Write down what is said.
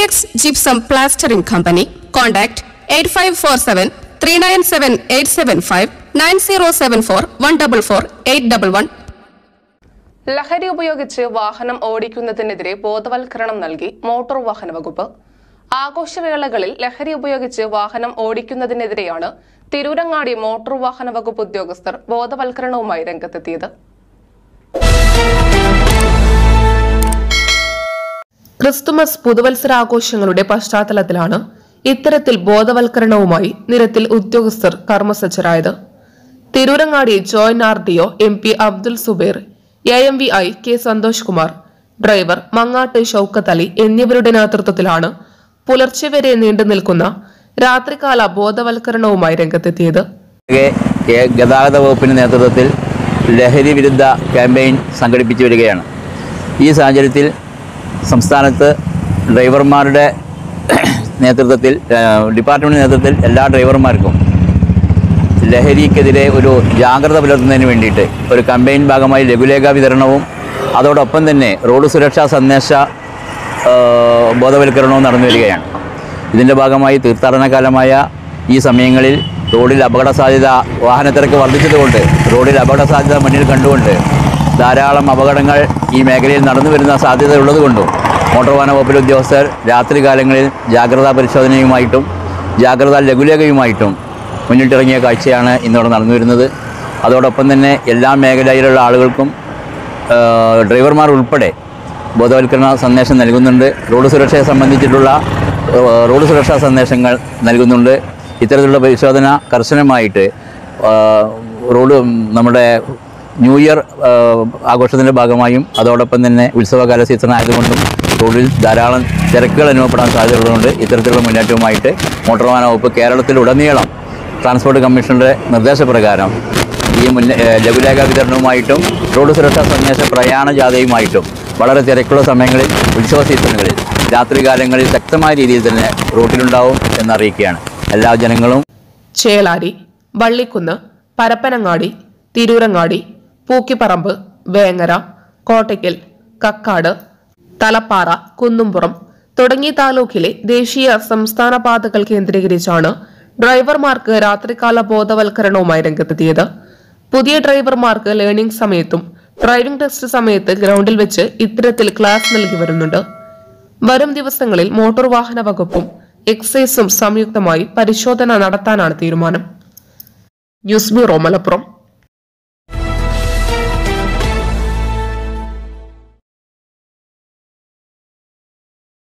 Linux Gypsum Plastering Company. Contact 8547 397 875 9074 144 811. ലഹരി ഉപയോഗിച്ച് വാഹനം ഓടിക്കുന്നതിനെതിരെ ബോധവൽക്കരണം നൽകി മോട്ടോർ വാഹന വകുപ്പ് ആഘോഷവേളകളിൽ ലഹരി ഉപയോഗിച്ച് വാഹനം ഓടിക്കുന്നതിനെതിരെയാണ് തിരൂരങ്ങാടി മോട്ടോർ വാഹന വകുപ്പ് ഉദ്യോഗസ്ഥർ ബോധവൽക്കരണവുമായി രംഗത്തെത്തിയത് ക്രിസ്തുമസ് പുതുവത്സരാഘോഷങ്ങളുടെ പശ്ചാത്തലത്തിലാണ് ഇത്തരത്തിൽ ബോധവൽക്കരണവുമായി നിരത്തിൽ ഉദ്യോഗസ്ഥർ കർമ്മസജ്ജരായത് Tirurangadi joint R D O M P Abdul Subair A M V I K Santhosh Kumar driver Mangattu Shoukath Ali എന്നിവരുടെ നേതൃത്വത്തിലാണ് പുലർച്ചെ വരെ നീണ്ടു നിൽക്കുന്ന രാത്രികാല ബോധവൽക്കരണവുമായി രംഗത്തെത്തിയത് കെ- കെ- ഗതാഗത വകുപ്പിൻ്റെ നേതൃത്വത്തിൽ ലഹരി വിരുദ്ധ ക്യാമ്പയിൻ സംഘടിപ്പിച്ചു വരികയാണ് ഈ സാഹചര്യത്തിൽ സംസ്ഥാനത്ത് ഡ്രൈവർമാരുടെ നേതൃത്വത്തിൽ ആ, ഡിപ്പാർട്ട്മെൻറ്റ് നേതൃത്വത്തിൽ എല്ലാ ഡ്രൈവർമാർക്കും ലഹരിക്കെതിരെ ഒരു ജാഗ്രത പുലർത്തുന്നതിന് വേണ്ടിയിട്ട് ഒരു കമ്പയിൻ ഭാഗമായി ലഘുലേഖ വിതരണവും അതോടൊപ്പം തന്നെ റോഡ് സുരക്ഷാ സന്ദേശ ആ, ബോധവൽക്കരണവും നടന്നു വരികയാണ് ഇതിൻ്റെ ഭാഗമായി തീർത്ഥാടന കാലമായ ഈ സമയങ്ങളിൽ റോഡിൽ അപകട സാധ്യത വാഹനത്തിരക്ക് വർദ്ധിച്ചതുകൊണ്ട് റോഡിൽ അപകട സാധ്യത മുന്നിൽ കണ്ടുകൊണ്ട് ധാരാളം അപകടങ്ങൾ ഈ മേഖലയിൽ നടന്നു വരുന്ന സാധ്യത ഉള്ളതുകൊണ്ടും മോട്ടോർ വാഹന വകുപ്പിലെ ഉദ്യോഗസ്ഥർ രാത്രികാലങ്ങളിൽ ജാഗ്രതാ പരിശോധനയുമായിട്ടും ജാഗ്രതാ ലഘുലേഖയുമായിട്ടും മുന്നിട്ടിറങ്ങിയ കാഴ്ചയാണ് ഇന്നിവിടെ നടന്നു വരുന്നത് അതോടൊപ്പം തന്നെ എല്ലാ മേഖലയിലുള്ള ആളുകൾക്കും ആ, ഡ്രൈവർമാർ ഉൾപ്പെടെ ബോധവൽക്കരണ സന്ദേശം നൽകുന്നുണ്ട് റോഡ് സുരക്ഷയെ സംബന്ധിച്ചിട്ടുള്ള ആ, റോഡ് സുരക്ഷാ സന്ദേശങ്ങൾ നൽകുന്നുണ്ട് ഇത്തരത്തിലുള്ള പരിശോധന കർശനമായിട്ട് ആ, റോഡ് നമ്മുടെ ന്യൂ ഇയർ ആ, ആഘോഷത്തിൻ്റെ ഭാഗമായും അതോടൊപ്പം തന്നെ ഉത്സവകാല സീസൺ ആയതുകൊണ്ടും റോഡിൽ ധാരാളം തിരക്കുകൾ അനുഭവപ്പെടാൻ സാധ്യതയുള്ളതുകൊണ്ട് ഇത്തരത്തിലുള്ള മുന്നേറ്റവുമായിട്ട് മോട്ടോർ വാഹന വകുപ്പ് കേരളത്തിലുടനീളം ട്രാൻസ്പോർട്ട് കമ്മീഷണറുടെ നിർദ്ദേശപ്രകാരം ഈ മുന്നേ ഏഹ് ലഘുലേഖ വിതരണവുമായിട്ടും റോഡ് സുരക്ഷാ സന്ദേശ പ്രയാണ ജാഥയുമായിട്ടും വളരെ തിരക്കുള്ള സമയങ്ങളിൽ ഉത്സവ സീസണുകളിൽ രാത്രികാലങ്ങളിൽ ശക്തമായ രീതിയിൽ തന്നെ റൂട്ടിലുണ്ടാവും എന്നറിയിക്കുകയാണ് എല്ലാ ജനങ്ങളും ചേളാരി വള്ളിക്കുന്ന് പരപ്പനങ്ങാടി തിരൂരങ്ങാടി പൂക്കിപ്പറമ്പ് വേങ്ങര കോട്ടയ്ക്കൽ കക്കാട് തലപ്പാറ കുന്നുംപുറം തുടങ്ങിയ താലൂക്കിലെ ദേശീയ സംസ്ഥാന പാതകൾ കേന്ദ്രീകരിച്ചാണ് ഡ്രൈവർമാർക്ക് രാത്രികാല ബോധവൽക്കരണവുമായി രംഗത്തെത്തിയത് പുതിയ ഡ്രൈവർമാർക്ക് ലേണിംഗ് സമയത്തും ഡ്രൈവിംഗ് ടെസ്റ്റ് സമയത്ത് ഗ്രൗണ്ടിൽ വെച്ച് ഇത്തരത്തിൽ ക്ലാസ് നൽകി വരുന്നുണ്ട് വരും ദിവസങ്ങളിൽ മോട്ടോർ വാഹന വകുപ്പും എക്സൈസും സംയുക്തമായി പരിശോധന നടത്താനാണ് തീരുമാനം ന്യൂസ് ബ്യൂറോ മലപ്പുറം